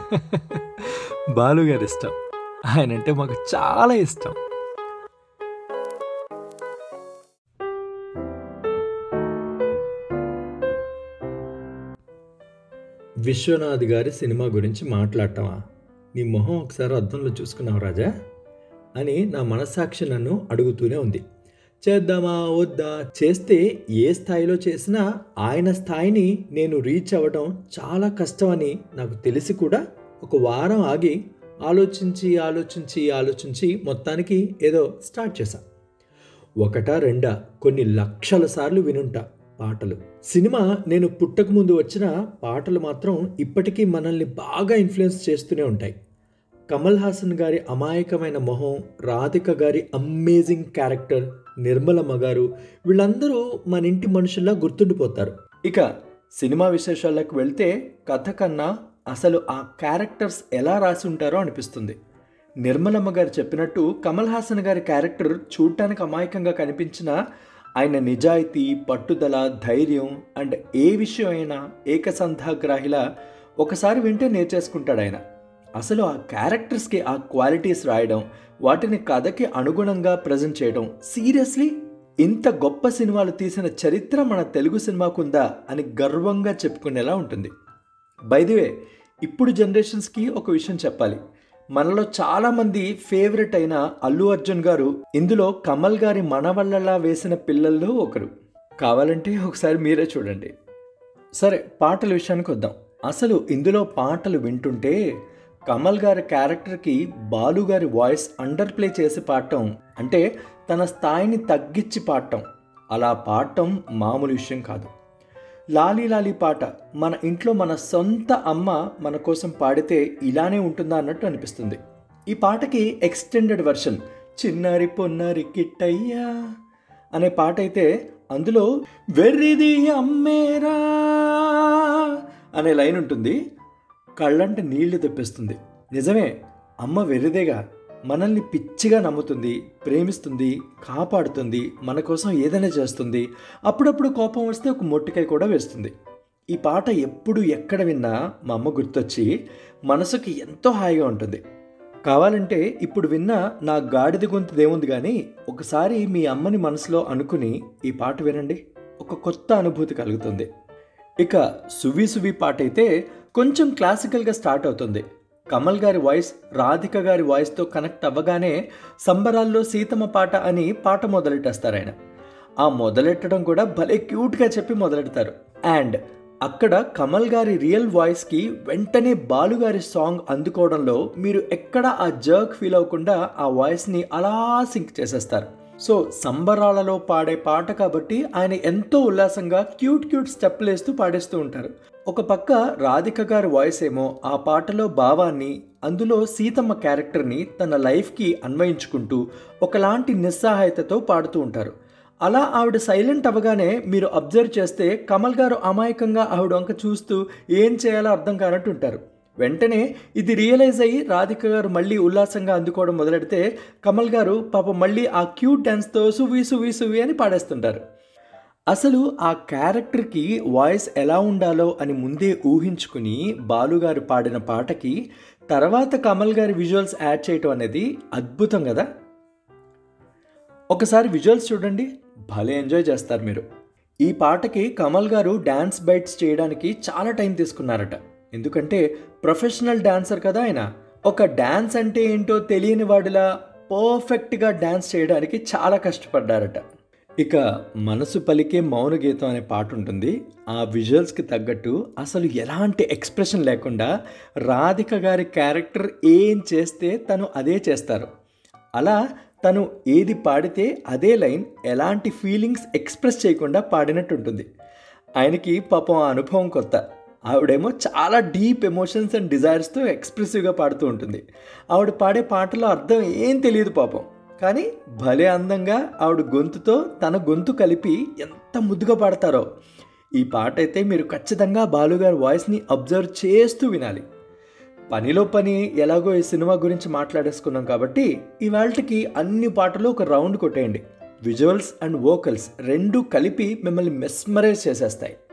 బాలు గారి ఇష్టం ఆయన అంటే మాకు చాలా ఇష్టం విశ్వనాథ్ గారి సినిమా గురించి మాట్లాడటమా నీ మొహం ఒకసారి అద్దంలో చూసుకున్నావు రాజా అని నా మనస్సాక్షి నన్ను అడుగుతూనే ఉంది చేద్దామా వద్దా చేస్తే ఏ స్థాయిలో చేసినా ఆయన స్థాయిని నేను రీచ్ అవ్వడం చాలా కష్టమని నాకు తెలిసి కూడా ఒక వారం ఆగి ఆలోచించి ఆలోచించి ఆలోచించి మొత్తానికి ఏదో స్టార్ట్ చేశా ఒకటా రెండా కొన్ని లక్షల సార్లు వినుంటా పాటలు సినిమా నేను పుట్టక ముందు వచ్చిన పాటలు మాత్రం ఇప్పటికీ మనల్ని బాగా ఇన్ఫ్లుయెన్స్ చేస్తూనే ఉంటాయి కమల్ హాసన్ గారి అమాయకమైన మొహం రాధిక గారి అమేజింగ్ క్యారెక్టర్ నిర్మలమ్మ గారు వీళ్ళందరూ మన ఇంటి మనుషుల్లా గుర్తుండిపోతారు ఇక సినిమా విశేషాలకు వెళ్తే కథ కన్నా అసలు ఆ క్యారెక్టర్స్ ఎలా రాసి ఉంటారో అనిపిస్తుంది నిర్మలమ్మ గారు చెప్పినట్టు కమల్ హాసన్ గారి క్యారెక్టర్ చూడటానికి అమాయకంగా కనిపించిన ఆయన నిజాయితీ పట్టుదల ధైర్యం అండ్ ఏ విషయం అయినా ఏకసంధాగ్రాహిలా ఒకసారి వింటే నేర్చేసుకుంటాడు ఆయన అసలు ఆ క్యారెక్టర్స్కి ఆ క్వాలిటీస్ రాయడం వాటిని కథకి అనుగుణంగా ప్రజెంట్ చేయడం సీరియస్లీ ఇంత గొప్ప సినిమాలు తీసిన చరిత్ర మన తెలుగు సినిమాకుందా అని గర్వంగా చెప్పుకునేలా ఉంటుంది బైదివే ఇప్పుడు జనరేషన్స్కి ఒక విషయం చెప్పాలి మనలో చాలామంది ఫేవరెట్ అయిన అల్లు అర్జున్ గారు ఇందులో కమల్ గారి మనవళ్ళలా వేసిన పిల్లల్లో ఒకరు కావాలంటే ఒకసారి మీరే చూడండి సరే పాటల విషయానికి వద్దాం అసలు ఇందులో పాటలు వింటుంటే కమల్ గారి క్యారెక్టర్కి బాలు గారి వాయిస్ అండర్ ప్లే చేసి పాడటం అంటే తన స్థాయిని తగ్గించి పాడటం అలా పాడటం మామూలు విషయం కాదు లాలీ లాలీ పాట మన ఇంట్లో మన సొంత అమ్మ మన కోసం పాడితే ఇలానే ఉంటుందా అన్నట్టు అనిపిస్తుంది ఈ పాటకి ఎక్స్టెండెడ్ వర్షన్ చిన్నారి పొన్నారి కిట్టయ్యా అనే పాట అయితే అందులో వెర్రిది అమ్మేరా అనే లైన్ ఉంటుంది కళ్ళంటే నీళ్లు తెప్పిస్తుంది నిజమే అమ్మ వెర్రిదేగా మనల్ని పిచ్చిగా నమ్ముతుంది ప్రేమిస్తుంది కాపాడుతుంది మన కోసం ఏదైనా చేస్తుంది అప్పుడప్పుడు కోపం వస్తే ఒక మొట్టికాయ కూడా వేస్తుంది ఈ పాట ఎప్పుడు ఎక్కడ విన్నా మా అమ్మ గుర్తొచ్చి మనసుకి ఎంతో హాయిగా ఉంటుంది కావాలంటే ఇప్పుడు విన్న నా గాడిద గొంతుదేముంది కానీ ఒకసారి మీ అమ్మని మనసులో అనుకుని ఈ పాట వినండి ఒక కొత్త అనుభూతి కలుగుతుంది ఇక సువి సువి పాట అయితే కొంచెం క్లాసికల్గా స్టార్ట్ అవుతుంది కమల్ గారి వాయిస్ రాధిక గారి వాయిస్తో కనెక్ట్ అవ్వగానే సంబరాల్లో సీతమ్మ పాట అని పాట మొదలెట్టేస్తారు ఆయన ఆ మొదలెట్టడం కూడా భలే క్యూట్గా చెప్పి మొదలెడతారు అండ్ అక్కడ కమల్ గారి రియల్ వాయిస్కి వెంటనే బాలుగారి సాంగ్ అందుకోవడంలో మీరు ఎక్కడ ఆ జర్క్ ఫీల్ అవ్వకుండా ఆ వాయిస్ని అలా సింక్ చేసేస్తారు సో సంబరాలలో పాడే పాట కాబట్టి ఆయన ఎంతో ఉల్లాసంగా క్యూట్ క్యూట్ స్టెప్లు వేస్తూ పాడేస్తూ ఉంటారు ఒక పక్క రాధిక గారి వాయిస్ ఏమో ఆ పాటలో భావాన్ని అందులో సీతమ్మ క్యారెక్టర్ని తన లైఫ్కి అన్వయించుకుంటూ ఒకలాంటి నిస్సహాయతతో పాడుతూ ఉంటారు అలా ఆవిడ సైలెంట్ అవ్వగానే మీరు అబ్జర్వ్ చేస్తే కమల్ గారు అమాయకంగా ఆవిడ వంక చూస్తూ ఏం చేయాలో అర్థం కానట్టు ఉంటారు వెంటనే ఇది రియలైజ్ అయ్యి రాధిక గారు మళ్ళీ ఉల్లాసంగా అందుకోవడం మొదలెడితే కమల్ గారు పాపం మళ్ళీ ఆ క్యూట్ డ్యాన్స్తో సువి సువి సువి అని పాడేస్తుంటారు అసలు ఆ క్యారెక్టర్కి వాయిస్ ఎలా ఉండాలో అని ముందే ఊహించుకుని బాలుగారు పాడిన పాటకి తర్వాత కమల్ గారి విజువల్స్ యాడ్ చేయటం అనేది అద్భుతం కదా ఒకసారి విజువల్స్ చూడండి భలే ఎంజాయ్ చేస్తారు మీరు ఈ పాటకి కమల్ గారు డ్యాన్స్ బైట్స్ చేయడానికి చాలా టైం తీసుకున్నారట ఎందుకంటే ప్రొఫెషనల్ డాన్సర్ కదా ఆయన ఒక డ్యాన్స్ అంటే ఏంటో తెలియని వాడిలా పర్ఫెక్ట్గా డ్యాన్స్ చేయడానికి చాలా కష్టపడ్డారట ఇక మనసు పలికే మౌన గీతం అనే పాట ఉంటుంది ఆ విజువల్స్కి తగ్గట్టు అసలు ఎలాంటి ఎక్స్ప్రెషన్ లేకుండా రాధిక గారి క్యారెక్టర్ ఏం చేస్తే తను అదే చేస్తారు అలా తను ఏది పాడితే అదే లైన్ ఎలాంటి ఫీలింగ్స్ ఎక్స్ప్రెస్ చేయకుండా పాడినట్టు ఉంటుంది ఆయనకి పాపం ఆ అనుభవం కొత్త ఆవిడేమో చాలా డీప్ ఎమోషన్స్ అండ్ డిజైర్స్తో ఎక్స్ప్రెసివ్గా పాడుతూ ఉంటుంది ఆవిడ పాడే పాటలో అర్థం ఏం తెలియదు పాపం కానీ భలే అందంగా ఆవిడ గొంతుతో తన గొంతు కలిపి ఎంత ముద్దుగా పాడతారో ఈ పాట అయితే మీరు ఖచ్చితంగా బాలుగారి వాయిస్ని అబ్జర్వ్ చేస్తూ వినాలి పనిలో పని ఎలాగో ఈ సినిమా గురించి మాట్లాడేసుకున్నాం కాబట్టి ఇవాళకి అన్ని పాటలు ఒక రౌండ్ కొట్టేయండి విజువల్స్ అండ్ వోకల్స్ రెండు కలిపి మిమ్మల్ని మెస్మరైజ్ చేసేస్తాయి